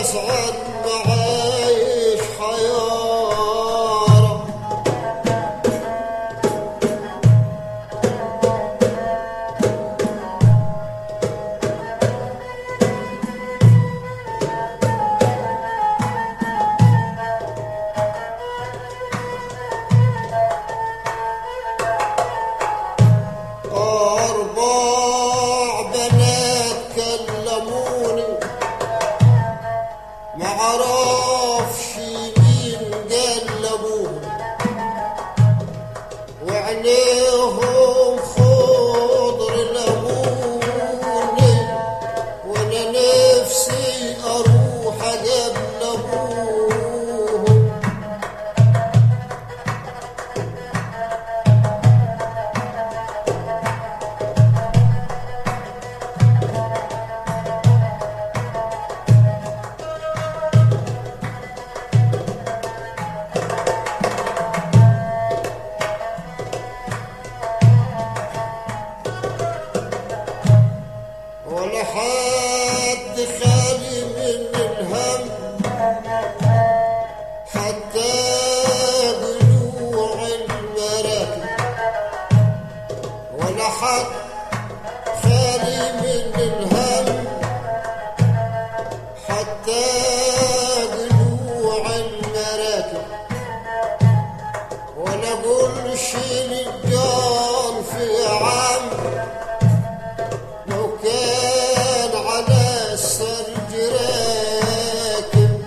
اسعد معايش حيارة أربع بنات كلموني معرفش مين قلبوهم وعينيهم خضر لموني وانا نفسي اروح اقابل ابوهم ولا حد خالي من الهم حتى طلوع المراكب ولا حد خالي من الهم حتى طلوع المراكب ولا قولش للجار في عام لو كان على السرج راكب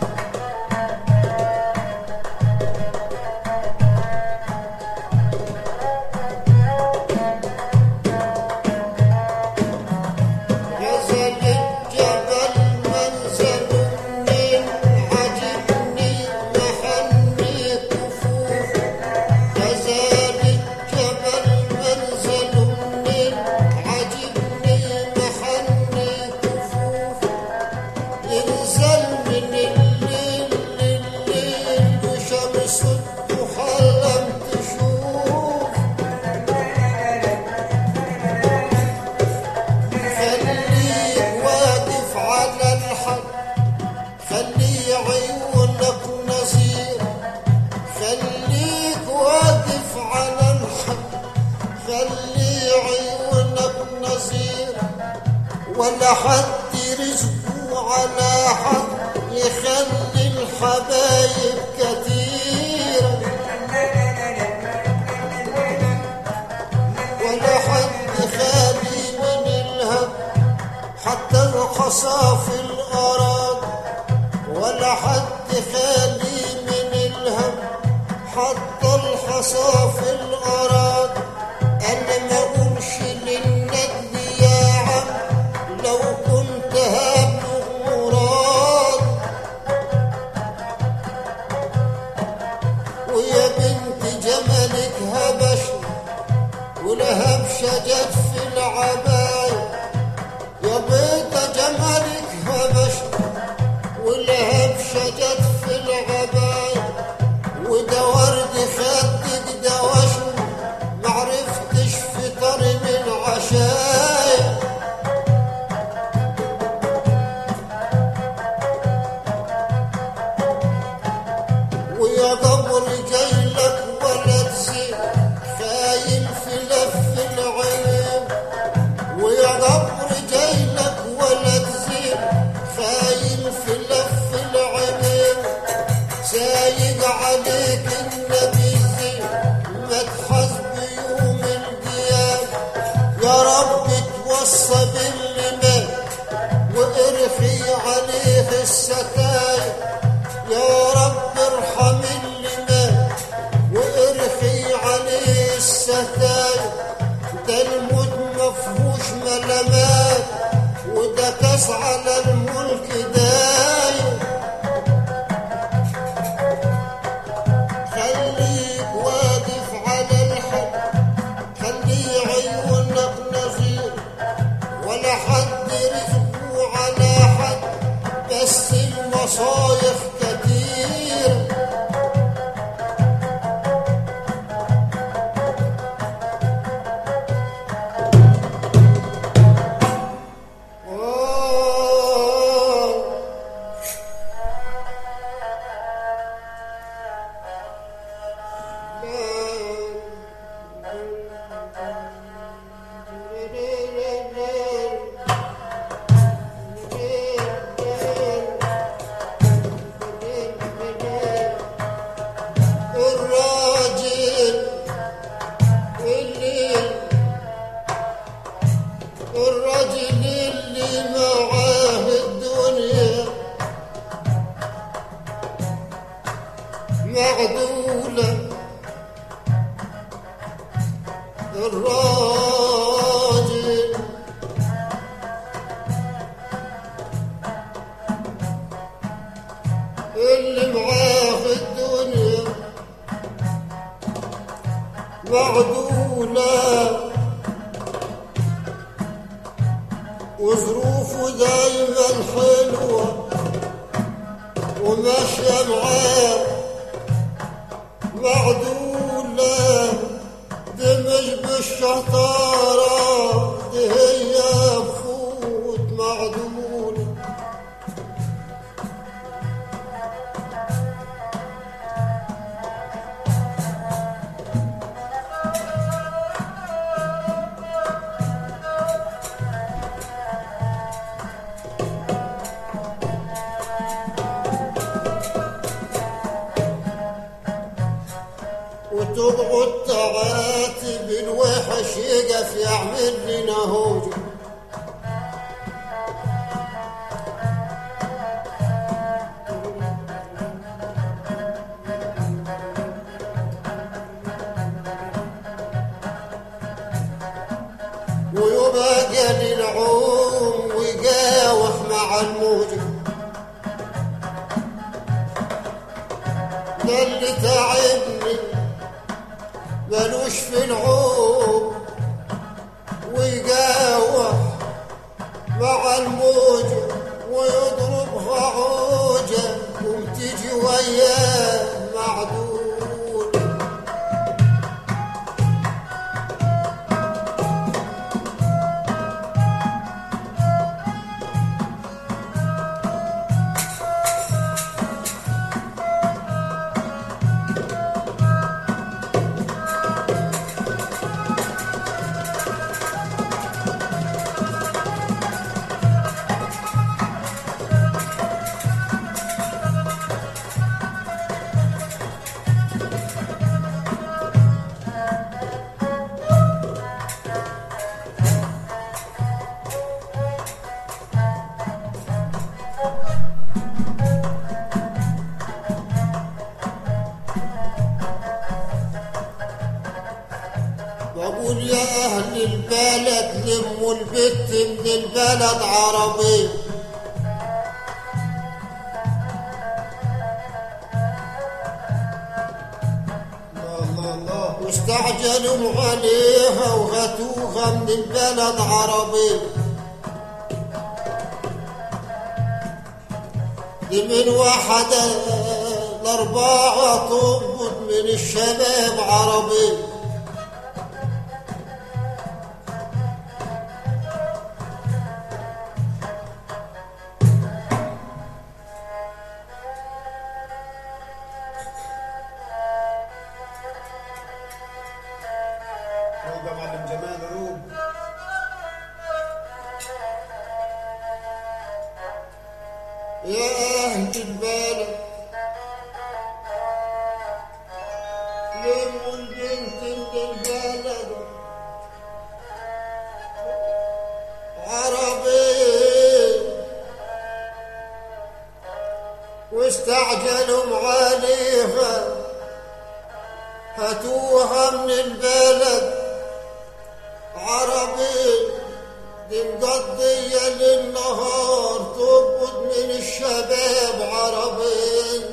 نزل الجبل منزل منين عجبني محني كفوف نزل الجبل منزل منين عجبني محني كفوف ينزل من الليل لليل وشمس الضحى لم تشوف خليك واقف على الحد خلي عيونك نظير خليك واقف على الحد خلي عيونك نظير ولا حد رزقه على حد يخلي الحبايب كتير ولا حد خالي من الهم حتى الحصى في الأراض ولا حد خالي من الهم حتى الحصى في الأراض أنا ما أقولش للندل يا عم لو كنت هبلغ مراد ويا بنت جمالك هبشني ولهب شجت في العباية يا بيضة جمالك هبشت ولهب شجت في العباية وده ورد خدك دوشني معرفتش في طريق العشاية ويا قبر جايلك ولد زين خاين في لف العين ويا قبر جايلك ولد زين خاين في لف العين سايق عليك النبي زين ما تحاسب يوم القيامة يا رب توصى باللي مات وارخي عليه الستاير يا رب ارحم اللي مات وارخي عليه الستاير ده الموت مفهوش ملامات وده كاس على الملك داير خليك واقف على الحد خلي عيونك نظير ولا حد رزقه على حد بس المصايف كتير آه معدولة الراجل اللي معاه في الدنيا معدولة وظروفه دايما حلوة وماشية معاه معدولة دي مش بالشطارة دي هي بفوت معدولة وتقعد تعاتب الوحش يقف يعمل لنا هوجه ويبقى قال العوم ويقاوح مع الموجه ده اللي تعبني ملوش في العوم ويقاوح مع الموجة ويضربها عوجة وتجي وياه معدول بقول يا أهل البلد لموا البت من البلد عربي واستعجلوا عليها وغتوها من البلد عربي دي من واحدة الأربعة تقبض من الشباب عربي روب يا معلم جمال روب يا أهل البلد لموا البنت من البلد عربي واستعجلوا عليها هاتوها من البلد عربي دي مقضية للنهار تقبض من الشباب عربي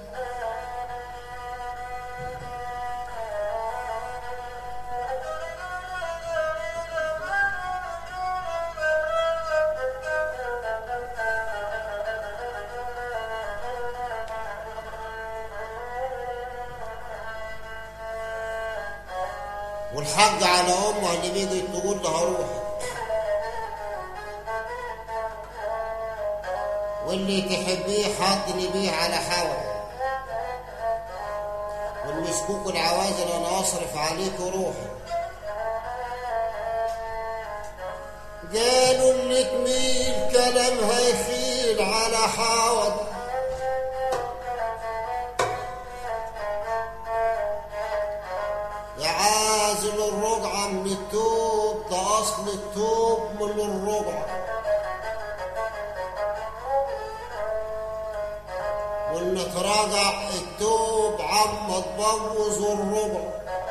والحق على امها اللي بيجي تقول لها روحي واللي تحبيه حاطني بيه على حول والمسكوك العوازل انا اصرف عليك روحي قالوا اللي تميل كلامها يخيل على حاول يعازل الرقعة من التوب ده أصل التوب من الرقعة وإن تراجع التوب عم تبوظ الربع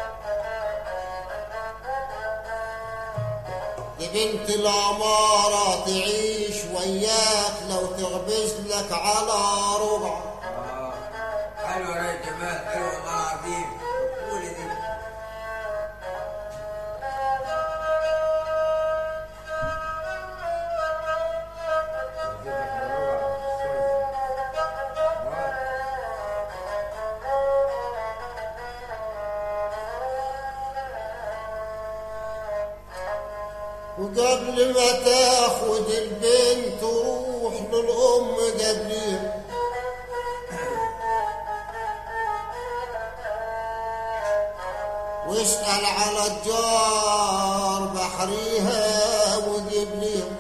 دي بنت العمارة تعيش وياك لو تغبز لك على ربع اه حلوه يا جمال حلوه والله العظيم قولي دي وقبل ما تاخد البنت روح للأم قبليها واسأل على الجار بحريها وجيب ليها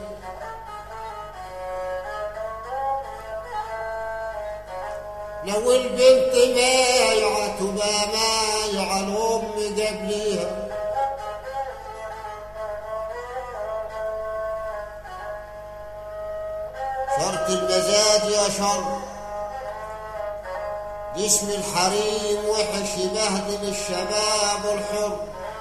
لو البنت مايعة تبقى مايعة الأم قبليها شرط المزاج يا شر جسم الحريم وحش يبهدل الشباب الحر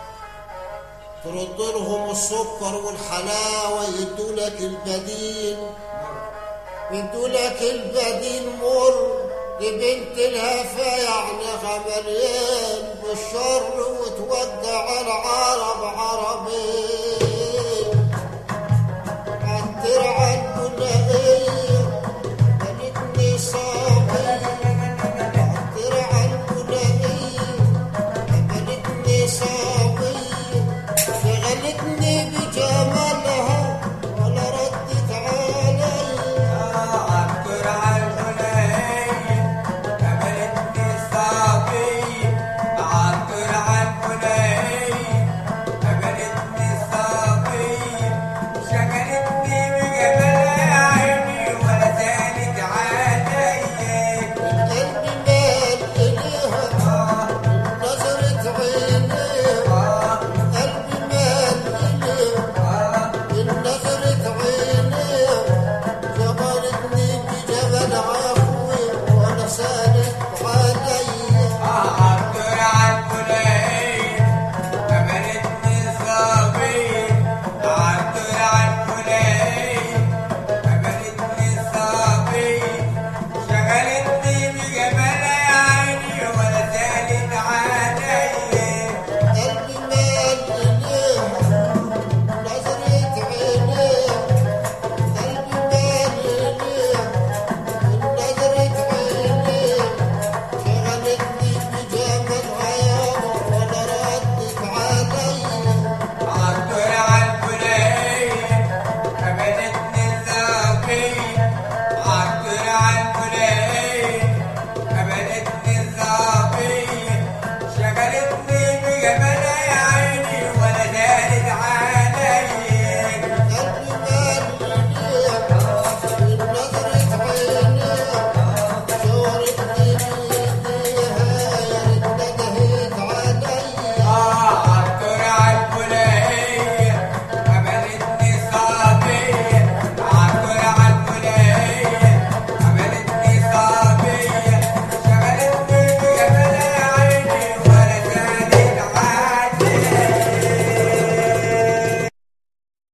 ترد لهم السكر والحلاوة يدولك البديل يدولك البديل مر لبنت الهفا يعني غمرين بالشر وتودع العرب عربين الترعة البناء